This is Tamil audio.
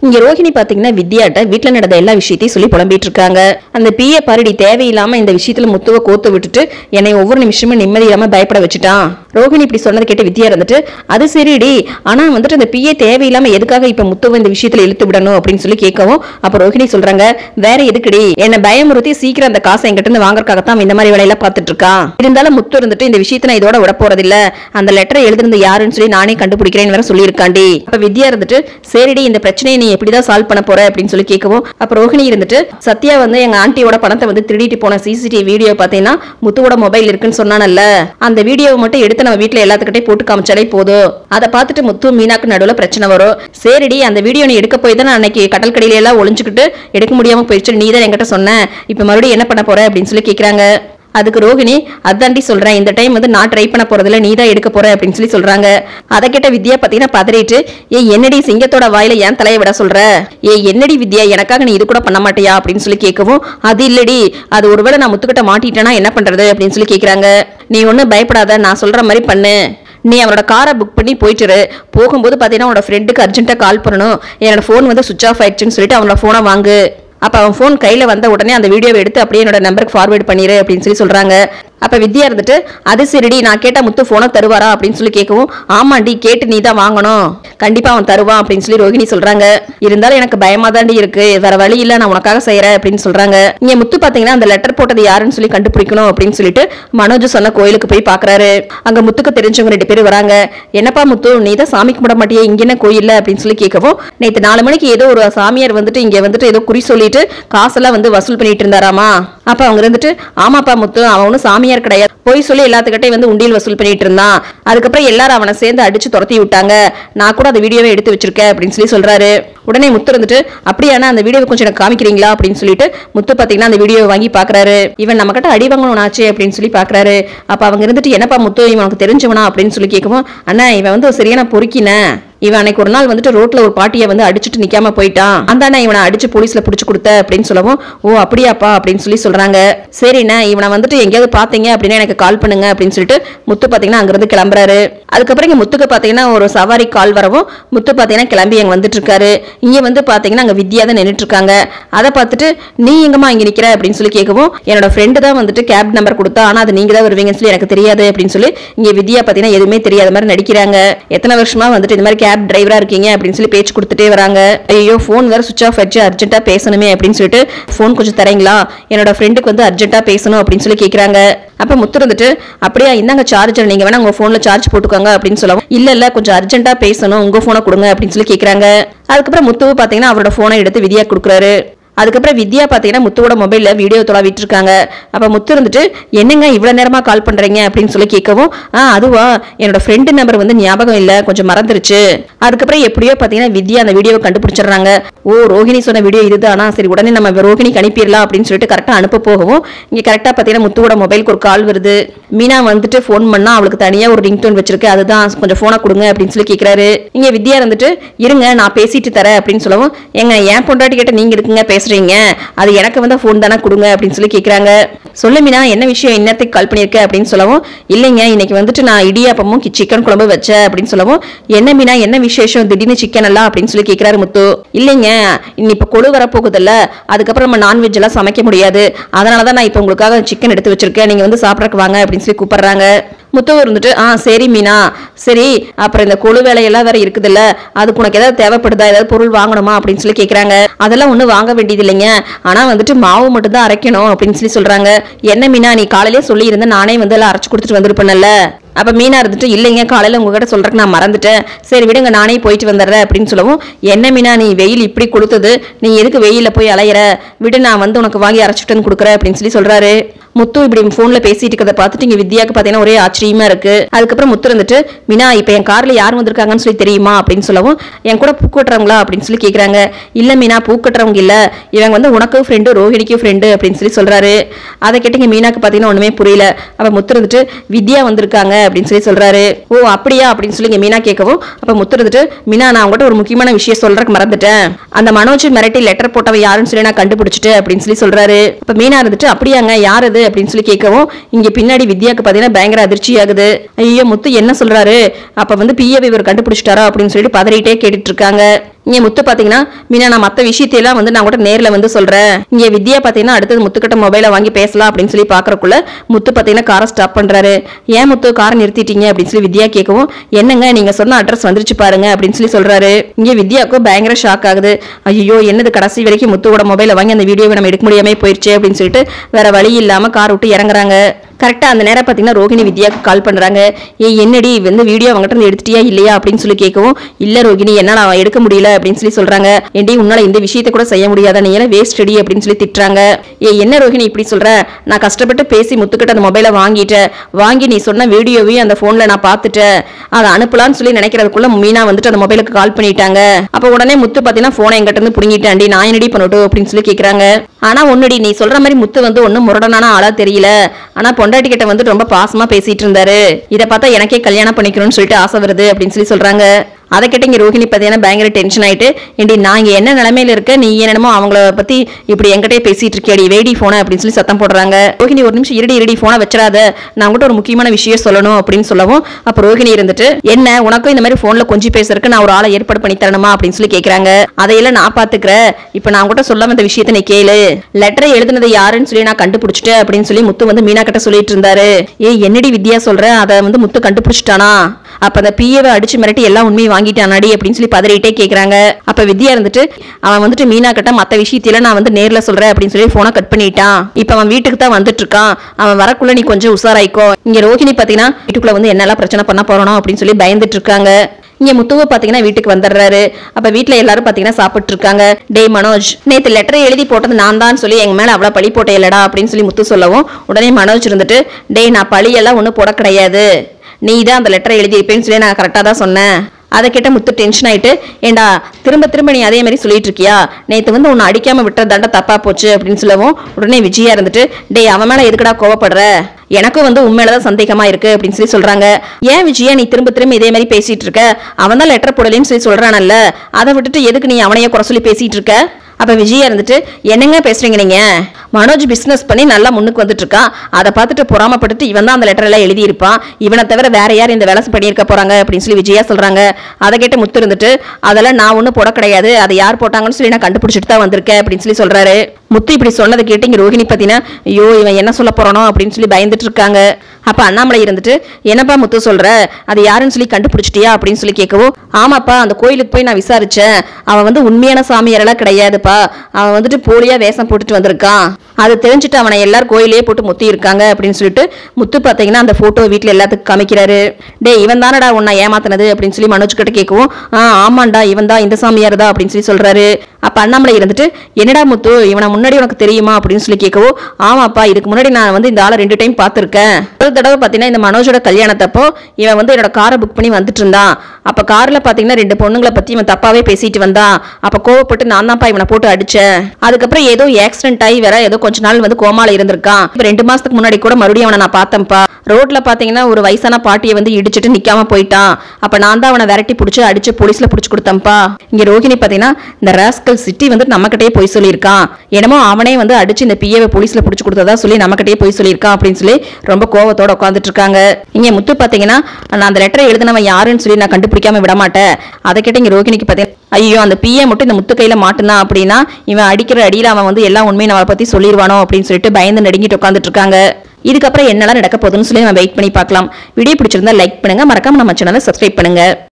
இங்க ரோஹிணி பாத்தீங்கன்னா வித்யாட்ட வீட்ல நடந்த எல்லா விஷயத்தையும் சொல்லி புலம்பிட்டு இருக்காங்க அந்த பிஏ பாரடி தேவையில்லாம இந்த விஷயத்துல முத்துவ கோத்து விட்டுட்டு என்னை ஒவ்வொரு நிமிஷமும் நிம்மதி இல்லாம பயப்பட வச்சுட்டான் ரோஹிணி இப்படி சொன்னதை கேட்டு வித்யா இருந்துட்டு அது சரிடி ஆனா வந்துட்டு அந்த பிஏ தேவையில்லாம எதுக்காக இப்ப முத்துவ இந்த விஷயத்துல இழுத்து விடணும் அப்படின்னு சொல்லி கேட்கவும் அப்ப ரோஹிணி சொல்றாங்க வேற எதுக்குடி என்ன பயமுறுத்தி சீக்கிரம் அந்த காசை என்கிட்ட இருந்து வாங்குறதுக்காகத்தான் அவன் இந்த மாதிரி வேலையெல்லாம் பார்த்துட்டு இருக்கான் இருந்தாலும் முத்து இருந்துட்டு இந்த விஷயத்தை நான் இதோட விட போறதில்ல அந்த லெட்டரை எழுதுனது யாருன்னு சொல்லி நானே கண்டுபிடிக்கிறேன்னு வேற சொல்லியிருக்காண்டி அப்ப வித்யா இருந்துட்டு சரிடி இந்த பிரச்சனையை நீ எப்படிதான் சால்வ் பண்ண போற அப்படின்னு சொல்லி கேட்கவும் அப்ப ரோஹிணி இருந்துட்டு சத்யா வந்து எங்க ஆண்டியோட பணத்தை வந்து திருடிட்டு போன சிசிடிவி வீடியோ பாத்தீங்கன்னா முத்துவோட மொபைல் இருக்குன்னு சொன்னானல்ல அந்த வீடியோவை மட்டும் எடுத்து நம்ம வீட்ல எல்லாத்துக்கிட்டே போட்டு காமிச்சாலே போதும் அதை பார்த்துட்டு முத்து மீனாக்கு நடுவுல பிரச்சனை வரும் சரிடி அந்த வீடியோ நீ எடுக்க போய் தான் நான் அன்னைக்கு கடல் கடையில எல்லாம் ஒளிஞ்சுக்கிட்டு எடுக்க முடியாம போயிடுச்சு நீ தான் என்கிட்ட சொன்ன இப்ப மறுபடியும் என்ன பண்ண போற அப்படின்னு சொல்லி கேக்குறாங்க அதுக்கு ரோகிணி அதாண்டி சொல்றேன் இந்த டைம் வந்து நான் ட்ரை பண்ண போறதுல நீ தான் எடுக்க போற அப்படின்னு சொல்லி சொல்றாங்க அதை கேட்ட வித்யா பாத்தீங்கன்னா பதறிட்டு ஏ என்னடி சிங்கத்தோட வாயில ஏன் தலையை விட சொல்ற ஏ என்னடி வித்யா எனக்காக நீ இது கூட பண்ண மாட்டியா அப்படின்னு சொல்லி கேட்கவும் அது இல்லடி அது ஒருவேளை நான் முத்துக்கிட்ட மாட்டிட்டேன்னா என்ன பண்றது அப்படின்னு சொல்லி கேக்குறாங்க நீ ஒன்றும் பயப்படாத நான் சொல்ற மாதிரி பண்ணு நீ அவனோட காரை புக் பண்ணி போயிட்டுரு போகும்போது பார்த்தீங்கன்னா உன்னோட ஃப்ரெண்டுக்கு அர்ஜென்ட்டாக கால் பண்ணணும் என்னோட ஃபோன் வந்து சுவிச் ஆஃப் ஆயிடுச்சுன்னு சொல்லிட்டு அவனோட ஃபோனை வாங்கு அப்போ அவன் ஃபோன் கையில் வந்த உடனே அந்த வீடியோவை எடுத்து அப்படியே என்னோட நம்பருக்கு ஃபார்வேர்ட் பண்ணிடு அப்படின்னு சொல்லி சொல்கிறாங்க அப்போ வித்யா இருந்துட்டு அது சரிடி நான் கேட்டால் முத்து ஃபோனை தருவாரா அப்படின்னு சொல்லி கேட்கவும் ஆமாண்டி கேட்டு நீ தான் வாங்கணும் கண்டிப்பாக அவன் தருவான் அப்படின்னு சொல்லி ரோகிணி சொல்கிறாங்க இருந்தாலும் எனக்கு பயமாக தாண்டி இருக்கு வேற வழி இல்லை நான் உனக்காக செய்கிறேன் அப்படின்னு சொல்கிறாங்க இங்கே முத்து பார்த்தீங்கன்னா அந்த லெட்டர் போட்டது யாருன்னு சொல்லி கண்டுபிடிக்கணும் அப்படின்னு சொல்லிட்டு மனோஜ் சொன்ன கோயிலுக்கு போய் பார்க்குறாரு அங்கே முத்துக்கு தெரிஞ்சவங்க ரெண்டு பேர் வராங்க என்னப்பா முத்து நீ தான் சாமி கும்பிட மாட்டியே இங்க என்ன கோயில்ல அப்படின்னு சொல்லி கேட்கவும் நேற்று நாலு மணிக்கு ஏதோ ஒரு சாமியார் வந்துட்டு இங்க வந்துட்டு ஏதோ குறி சொல்லிட்டு காசெல்லாம் வந்து வசூல் பண்ணிட்டு இருந்தாராமா அப்ப அவங்க இருந்துட்டு ஆமாப்பா முத்து அவன் ஒன்றும் சாமியார் கிடையாது போய் சொல்லி எல்லாத்துக்கிட்டையும் வந்து உண்டியல் வசூல் பண்ணிட்டு இருந்தான் அதுக்கப்புறம் எல்லாரும் அவனை சேர்ந்து அடிச்சு துரத்தி விட்டாங்க நான் கூட அந்த வீடியோவை எடுத்து வச்சிருக்கேன் அப்படின்னு சொல்லி சொல்றாரு உடனே முத்து இருந்துட்டு அப்படியானா அந்த வீடியோவை கொஞ்சம் எனக்கு காமிக்கிறீங்களா அப்படின்னு சொல்லிட்டு முத்து பாத்தீங்கன்னா அந்த வீடியோவை வாங்கி பாக்குறாரு இவன் நம்ம கிட்ட அடி வாங்கணும் ஆச்சு அப்படின்னு சொல்லி பாக்குறாரு அப்ப அவங்க இருந்துட்டு என்னப்பா முத்து இவன் உனக்கு தெரிஞ்சவனா அப்படின்னு சொல்லி கேட்கவும் அண்ணா இவன் வந்து ஒரு சரியான பொறுக்கின இவன் அன்னைக்கு ஒரு நாள் வந்துட்டு ரோட்ல ஒரு பாட்டியை வந்து அடிச்சுட்டு நிக்காம போயிட்டான் அந்த அண்ணா இவனை அடிச்சு போலீஸ்ல புடிச்சு கொடுத்த அப்படின்னு சொல்லவும் ஓ அப்படியாப்பா அப்படின்னு சொல்லி சொல்றாங்க சரிண்ணா இவனை வந்துட்டு எங்கேயாவது பாத்தீங்க அப்படின்னா எனக்கு கால் பண்ணுங்க அப்படின்னு சொல்லிட்டு முத்து பாத்தீங்கன்னா அங்கிருந்து கிளம்புறாரு அதுக்கப்புறம் இங்க முத்துக்கு பாத்தீங்கன்னா ஒரு சவாரி கால் வரவும் முத்து பாத்தீங்கன்னா கிளம்பி அங்க வந்துட்டு இருக்காரு இங்க வந்து பாத்தீங்கன்னா அங்க வித்யா தான் நின்னுட்டு இருக்காங்க அதை பார்த்துட்டு நீ எங்கம்மா இங்க நிக்கிற அப்படின்னு சொல்லி கேட்கவும் என்னோட ஃப்ரெண்டு தான் வந்துட்டு கேப் நம்பர் கொடுத்தா ஆனா அது நீங்க தான் வருவீங்கன்னு சொல்லி எனக்கு தெரியாது அப்படின்னு சொல்லி இங்க வித்யா பாத்தீங்கன்னா எதுவுமே தெரியாத மாதிரி நடிக்கிறாங்க எத்தனை வருஷமா வந்துட்டு இந்த மாதிரி கேப் டிரைவரா இருக்கீங்க அப்படின்னு சொல்லி பேச்சு கொடுத்துட்டே வராங்க ஐயோ ஃபோன் வேற சுவிச் ஆஃப் ஆச்சு அர்ஜென்ட்டா பேசணுமே அப்படின்னு சொல்லிட்டு ஃபோன் கொஞ்சம் தரீங்களா என்னோட ஃப்ரெண்டுக்கு வந்து அர்ஜென்ட்டா பேசணும் அப்படின்னு சொல்லி கேக்குறாங்க அப்ப முத்து இருந்துட்டு அப்படியா இந்தாங்க சார்ஜர் நீங்க வேணா உங்க போன்ல சார்ஜ் போட்டுக்கோங்க அப்படின்னு சொல்லவும் இல்ல இல்ல கொஞ்சம் அர்ஜென்ட்டா பேசணும் உங்க போனை கொடுங்க அப்படின்னு சொல்லி கேக்குறாங்க அதுக்கப்புறம் முத்துவு பாத்தீங்கன்னா அவரோட போனை எடுத்து விதியா கொடுக்குறாரு அதுக்கப்புறம் வித்யா பார்த்தீங்கன்னா முத்துவோட மொபைலில் வீடியோ தொலைவிட்டு இருக்காங்க அப்போ முத்து இருந்துட்டு என்னங்க இவ்வளோ நேரமாக கால் பண்ணுறீங்க அப்படின்னு சொல்லி கேட்கவும் ஆ அதுவா என்னோட ஃப்ரெண்டு நம்பர் வந்து ஞாபகம் இல்லை கொஞ்சம் மறந்துருச்சு அதுக்கப்புறம் எப்படியோ பார்த்தீங்கன்னா வித்யா அந்த வீடியோவை கண்டுபிடிச்சிடுறாங்க ஓ ரோஹிணி சொன்ன வீடியோ இதுதானா சரி உடனே நம்ம ரோஹிணிக்கு அனுப்பிடலாம் அப்படின்னு சொல்லிட்டு கரெக்டாக அனுப்ப போகவும் இங்கே கரெக்டாக பார்த்தீங்கன்னா முத்துவோட மொபைலுக்கு ஒரு கால் வருது மீனா வந்துட்டு ஃபோன் பண்ணா அவளுக்கு தனியாக ஒரு ரிங்டோன் வச்சிருக்கு அதுதான் கொஞ்சம் ஃபோனை கொடுங்க அப்படின்னு சொல்லி கேட்குறாரு இங்கே வித்யா இருந்துட்டு இருங்க நான் பேசிட்டு தரேன் அப்படின்னு சொல்லவும் எங்க என் பொண்டாட்டி கிட்ட நீங்க இருக்குங்க பேசுறீங்க அது எனக்கு வந்து ஃபோன் தானே கொடுங்க அப்படின்னு சொல்லி கேட்குறாங்க சொல்லு மீனா என்ன விஷயம் இன்னத்துக்கு கால் பண்ணியிருக்க அப்படின்னு சொல்லவும் இல்லைங்க இன்னைக்கு வந்துட்டு நான் இடியாப்பமும் சிக்கன் குழம்பு வச்சேன் அப்படின்னு சொல்லவும் என்ன மீனா என்ன விசேஷம் திடீர்னு சிக்கன் எல்லாம் அப்படின்னு சொல்லி கேட்குறாரு முத்து இல்லைங்க இன்னி இப்போ கொழு வரப்போகுதுல்ல அதுக்கப்புறம் நம்ம நான்வெஜ் எல்லாம் சமைக்க முடியாது அதனால தான் நான் இப்போ உங்களுக்காக சிக்கன் எடுத்து வச்சிருக்கேன் நீங்க வந்து சாப்பிட்றக்கு வாங்க அப்படின்னு சொல்லி கூப்பிடுறாங்க முத்து இருந்துட்டு ஆ சரி மீனா சரி அப்புறம் இந்த கொழு வேலையெல்லாம் வேற இருக்குதுல்ல அதுக்கு உனக்கு ஏதாவது தேவைப்படுதா ஏதாவது பொருள் வாங்கணுமா அப்படின்னு சொல்லி கேட்குறாங்க அதெல்லாம் ஒன்றும் வாங்க வேண்டியது இல்லைங்க ஆனால் வந்துட்டு மாவு மட்டும் தான் அரைக்கணும் அப்படின்னு சொல்லி சொல்றாங்க என்ன மீனா நீ காலையிலே சொல்லியிருந்தா நானே வந்து எல்லாம் அரைச்சு கொடுத்துட்டு வந்திருப்பேன்ல அப்ப மீனா இருந்துட்டு இல்லைங்க காலையில உங்ககிட்ட சொல்றதுக்கு நான் மறந்துட்டேன் சரி விடுங்க நானே போயிட்டு வந்துடுறேன் அப்படின்னு சொல்லவும் என்ன மீனா நீ வெயில் இப்படி கொடுத்தது நீ எதுக்கு வெயில போய் அலையிற விடு நான் வந்து உனக்கு வாங்கி அரைச்சிட்டு வந்து கொடுக்குறேன் அப்படின்னு சொல்லி சொல்றாரு முத்து இப்படி போன்ல பேசிட்டு இருக்கிறத பார்த்துட்டு இங்க வித்யாக்கு பாத்தீங்கன்னா ஒரே ஆச்சரியமா இருக்கு அதுக்கப்புறம் முத்து இருந்துட்டு மீனா இப்ப என் கார்ல யார் வந்திருக்காங்கன்னு சொல்லி தெரியுமா அப்படின்னு சொல்லவும் என் கூட பூ கட்டுறவங்களா அப்படின்னு சொல்லி கேக்குறாங்க இல்ல மீனா பூ கட்டுறவங்க இல்ல இவங்க வந்து உனக்கு ஃப்ரெண்டு ரோஹிணிக்கு ஃப்ரெண்டு அப்படின்னு சொல்லி சொல்றாரு அதை கேட்டு இங்க மீனாக்கு பாத்தீங்கன்னா ஒண்ணுமே புரியல அப்ப முத்து இருந்துட்டு வித்யா வந்திருக்காங்க அப்படின்னு சொல்லி சொல்றாரு ஓ அப்படியா அப்படின்னு சொல்லி இங்க மீனா கேட்கவும் அப்ப முத்து இருந்துட்டு மீனா நான் உங்ககிட்ட ஒரு முக்கியமான விஷயம் சொல்றதுக்கு மறந்துட்டேன் அந்த மனோஜ் மிரட்டி லெட்டர் போட்டவ யாருன்னு சொல்லி நான் கண்டுபிடிச்சிட்டு அப்படின்னு சொல்லி சொல்றாரு அப்ப மீனா இருந்துட்டு அப்படியாங்க யார் அது அப்படின்னு சொல்லி கேட்கவும் இங்க பின்னாடி வித்யாக்கு பாத்தீங்கன்னா பயங்கர அதிர்ச்சி ஆகுது ஐயோ முத்து என்ன சொல்றாரு அப்ப வந்து பிஏ இவர் கண்டுபிடிச்சிட்டாரா அப்படின்னு சொல்லிட்டு பதறிட்டே கேட்டுட்டு இருக்காங்க இங்க முத்து பாத்தீங்கன்னா மீனா நான் மத்த விஷயத்தையெல்லாம் வந்து நான் கூட நேர்ல வந்து சொல்றேன் இங்க வித்யா பாத்தீங்கன்னா அடுத்தது முத்துக்கிட்ட மொபைலை வாங்கி பேசலாம் அப்படின்னு சொல்லி பாக்குறக்குள்ள முத்து பாத்தீங்கன்னா காரை ஸ்டாப் பண்றாரு ஏன் முத்து காரை நிறுத்திட்டீங்க அப்படின்னு சொல்லி வித்யா கேட்கவும் என்னங்க நீங்க சொன்ன அட்ரஸ் வந்துருச்சு பாருங்க அப்படின்னு சொல்லி சொல்றாரு இங்க வித்யாவுக்கும் பயங்கர ஷாக் ஆகுது ஐயோ என்னது கடைசி வரைக்கும் முத்துவோட மொபைலை வாங்கி அந்த வீடியோவை நம்ம எடுக்க முடியாம போயிருச்சு அப்படின்னு சொல்லிட்டு வேற வழி இல்லாம கார் விட்டு இறங்குறாங்க கரெக்டாக அந்த நேரம் பார்த்தீங்கன்னா ரோகிணி வித்யாவுக்கு கால் பண்ணுறாங்க ஏய் என்னடி வந்து வீடியோ அவங்ககிட்ட இருந்து எடுத்துட்டியா இல்லையா அப்படின்னு சொல்லி கேட்கவும் இல்லை ரோகிணி என்னால் அவன் எடுக்க முடியல அப்படின்னு சொல்லி சொல்கிறாங்க ஏண்டி உன்னால் இந்த விஷயத்தை கூட செய்ய முடியாதா நீ எல்லாம் வேஸ்ட் அடி அப்படின்னு சொல்லி திட்டுறாங்க ஏய் என்ன ரோகிணி இப்படி சொல்கிற நான் கஷ்டப்பட்டு பேசி முத்துக்கிட்ட அந்த மொபைலை வாங்கிட்டேன் வாங்கி நீ சொன்ன வீடியோவையும் அந்த ஃபோனில் நான் பார்த்துட்டேன் அதை அனுப்பலாம்னு சொல்லி நினைக்கிறதுக்குள்ள மீனா வந்துட்டு அந்த மொபைலுக்கு கால் பண்ணிட்டாங்க அப்போ உடனே முத்து பார்த்தீங்கன்னா ஃபோனை எங்கிட்ட இருந்து பிடுங்கிட்டாண்டி நான் என்னடி பண்ணட்டும் அப்படின்னு சொல்லி கேட்குறாங்க ஆனா ஒன்னுடி நீ சொல்ற மாதிரி முத்து வந்து ஒன்றும் முரடனான ஆளா தெரியல ஆனா பொண்டாட்டி கிட்ட வந்து ரொம்ப பாசமா பேசிட்டு இருந்தாரு இதை பார்த்தா எனக்கே கல்யாணம் பண்ணிக்கணும்னு சொல்லிட்டு ஆசை வருது அப்படின்னு சொல்லி சொல்றாங்க அதை கேட்ட இங்க ரோஹிணி பார்த்தீங்கன்னா பயங்கர டென்ஷன் ஆயிட்டு ஏண்டி நான் இங்க என்ன நிலைமையில இருக்க நீ என்னமோ அவங்கள பத்தி இப்படி என்கிட்டயே பேசிட்டு இருக்கியாடி வேடி போன அப்படின்னு சொல்லி சத்தம் போடுறாங்க ரோஹிணி ஒரு நிமிஷம் இருடி இருடி போனை வச்சிடாத நான் உங்கள்கிட்ட ஒரு முக்கியமான விஷயம் சொல்லணும் அப்படின்னு சொல்லவும் அப்ப ரோஹிணி இருந்துட்டு என்ன உனக்கும் இந்த மாதிரி போன்ல கொஞ்சி பேசுறதுக்கு நான் ஒரு ஆளை ஏற்பாடு பண்ணி தரணுமா அப்படின்னு சொல்லி கேக்குறாங்க அதையெல்லாம் நான் பாத்துக்கிறேன் இப்ப நான் உங்ககிட்ட சொல்லாம இந்த விஷயத்தை நீ கேளு லெட்டரை எழுதுனது யாருன்னு சொல்லி நான் கண்டுபிடிச்சிட்டேன் அப்படின்னு சொல்லி முத்து வந்து மீனா கிட்ட சொல்லிட்டு இருந்தாரு ஏய் என்னடி வித்யா சொல்ற அதை வந்து முத்து கண்டுபிடிச்சிட்டானா அப்ப அந்த பிஏவை அடிச்சு மிரட்டி எல்லாம் உண்மையை வாங்கிட்டானாடி அப்படின்னு சொல்லி பதறிட்டே கேக்குறாங்க அப்ப வித்யா இருந்துட்டு அவன் வந்துட்டு மீனா கிட்ட மத்த விஷயத்தில நான் வந்து நேர்ல சொல்றேன் அப்படின்னு சொல்லி போனை கட் பண்ணிட்டான் இப்ப அவன் வீட்டுக்கு தான் வந்துட்டு இருக்கான் அவன் வரக்குள்ள நீ கொஞ்சம் உஷாராய்க்கோ இங்க ரோஹிணி பாத்தீங்கன்னா வீட்டுக்குள்ள வந்து என்னெல்லாம் பிரச்சனை பண்ண போறோம் அப்படின்னு சொல்லி பயந்துட்டு இருக்காங்க இங்க முத்துவ பாத்தீங்கன்னா வீட்டுக்கு வந்துடுறாரு அப்ப வீட்ல எல்லாரும் பாத்தீங்கன்னா சாப்பிட்டு இருக்காங்க டேய் மனோஜ் நேத்து லெட்டரை எழுதி போட்டது நான் தான் சொல்லி எங்க மேல அவ்வளவு பழி போட்ட இல்லடா அப்படின்னு சொல்லி முத்து சொல்லவும் உடனே மனோஜ் இருந்துட்டு டேய் நான் பழி எல்லாம் ஒன்றும் போட கிடையாது நீ தான் அந்த லெட்டரை எழுதியிருப்பேன்னு சொல்லி நான் கரெக்டாக தான் சொன்னேன் அதை கேட்ட முத்து டென்ஷன் ஆயிட்டு ஏண்டா திரும்ப திரும்ப நீ அதே மாதிரி சொல்லிட்டு இருக்கியா நேத்து வந்து உன்னை அடிக்காம விட்ட தண்டை தப்பா போச்சு அப்படின்னு சொல்லவும் உடனே விஜயா இருந்துட்டு டேய் அவன் மேல எதுக்குடா கோவப்படுற எனக்கும் வந்து உண்மையில தான் சந்தேகமா இருக்கு அப்படின்னு சொல்லி சொல்றாங்க ஏன் விஜயா நீ திரும்ப திரும்ப இதே மாதிரி பேசிட்டு இருக்க அவன் தான் லெட்டர் போடலன்னு சொல்லி சொல்றானல்ல அதை விட்டுட்டு எதுக்கு நீ அவனையே குறை சொல்லி பேசிட்டு இருக்க அப்ப விஜயா இருந்துட்டு என்னங்க பேசுறீங்க நீங்க மனோஜ் பிசினஸ் பண்ணி நல்லா முன்னுக்கு வந்துட்டு இருக்கான் அதை பார்த்துட்டு பொறாமப்பட்டுட்டு இவன் தான் அந்த லெட்டர் எல்லாம் எழுதியிருப்பான் இவனை தவிர வேற யார் இந்த வேலை பண்ணியிருக்க போறாங்க அப்படின்னு சொல்லி விஜயா சொல்றாங்க அதை கேட்டு முத்து இருந்துட்டு அதெல்லாம் நான் ஒன்றும் போட கிடையாது அதை யார் போட்டாங்கன்னு சொல்லி நான் கண்டுபிடிச்சிட்டு தான் வந்திருக்கேன் அப்படின்னு சொல்லி சொல்றாரு முத்து இப்படி சொன்னதை கேட்டு இங்க ரோஹிணி பார்த்தீங்கன்னா ஐயோ இவன் என்ன சொல்ல போறானோ அப்படின்னு சொல்லி பயந்துட்டு இருக்காங்க அப்ப அண்ணாமலை இருந்துட்டு என்னப்பா முத்து சொல்ற அது யாருன்னு சொல்லி கண்டுபிடிச்சிட்டியா அப்படின்னு சொல்லி கேட்கவும் ஆமாப்பா அந்த கோயிலுக்கு போய் நான் விசாரிச்சேன் அவன் வந்து உண்மையான சாமியாரெல்லாம் கிடையாதுப்பா அவன் வந்துட்டு போலியா வேஷம் போட்டுட்டு வந்திருக்கான் அது தெரிஞ்சுட்டு அவனை எல்லாரும் கோயிலே போட்டு முத்தி இருக்காங்க அப்படின்னு சொல்லிட்டு முத்து பார்த்தீங்கன்னா அந்த போட்டோ வீட்டில் எல்லாத்துக்கும் காமிக்கிறாரு டேய் இவன் தானடா உன்னை ஏமாத்தினது அப்படின்னு சொல்லி மனோஜ் கிட்ட கேட்கவும் ஆ ஆமாண்டா இவன் தான் இந்த சாமியார் தான் அப்படின்னு சொல்லி சொல்றாரு அப்ப அண்ணாமலை இருந்துட்டு என்னடா முத்து இவனை முன்னாடி உனக்கு தெரியுமா அப்படின்னு சொல்லி கேட்கவும் ஆமாப்பா இதுக்கு முன்னாடி நான் வந்து இந்த ஆளை ரெண்டு டைம் பார்த்திருக்கேன் ஒரு தடவை பார்த்தீங்கன்னா இந்த மனோஜோட கல்யாணத்தப்போ இவன் வந்து என்னோட காரை புக் பண்ணி வந்துட்டு இருந்தான் அப்ப கார்ல பாத்தீங்கன்னா ரெண்டு பொண்ணுங்களை பத்தி இவன் தப்பாவே பேசிட்டு வந்தான் அப்ப கோவப்பட்டு நான் தான்ப்பா இவனை போட்டு அடிச்சேன் அதுக்கப்புறம் ஏதோ ஆக்சிடென்ட் ஆகி வேற ஏதோ கொஞ்ச நாள் வந்து கோமால இருந்திருக்கான் இப்ப ரெண்டு மாசத்துக்கு முன்னாடி கூட மறுபடியும் அவனை நான் பார்த்தேன்ப்பா ரோட்ல பாத்தீங்கன்னா ஒரு வயசான பாட்டியை வந்து இடிச்சிட்டு நிக்காம போயிட்டான் அப்ப நான் தான் அவனை விரட்டி பிடிச்சி அடிச்சு போலீஸ்ல பிடிச்சு கொடுத்தேன்ப்பா இங்க ரோகிணி பாத்தீங்கன்னா இந்த ராஸ்கல் சிட்டி வந்து நம்ம கிட்டயே போய் சொல்லியிருக்கான் என்னமோ அவனே வந்து அடிச்சு இந்த பிஏவை போலீஸ்ல பிடிச்சு கொடுத்ததா சொல்லி நம்ம கிட்டயே போய் சொல்லியிருக்கான் அப்படின்னு சொல்லி ரொம்ப கோவத்தோட உட்காந்துட்டு இருக்காங்க இங்க முத்து பாத்தீங்கன்னா நான் அந்த லெட்டரை எழுதினவன் யாருன்னு சொல்லி நான் கண்டுபிடிக்காம விட மாட்டேன் அதை கேட்ட இங்க ரோகிணிக்கு பாத்தீங்கன்னா ஐயோ அந்த பிஏ மட்டும் இந்த முத்து கையில மாட்டுனா அப்படின்னா இவன் அடிக்கிற அடியில அவன் வந்து எல்லா உண்மையும் அவரை பத்தி சொல்லிடுவானோ அப்படின்னு சொல்லிட்டு பயந்து நடுங்கிட்டு உட்காந்துட்டு இருக்காங்க இதுக்கப்புறம் என்னெல்லாம் நடக்க போகுதுன்னு சொல்லி நம்ம வெயிட் பண்ணி பார்க்கலாம் வீடியோ பிடிச்சிருந்தா லைக் பண்ணுங்க மறக்காம நம்ம சேனலை சப்ஸ்கிரைப் பண்ணுங்க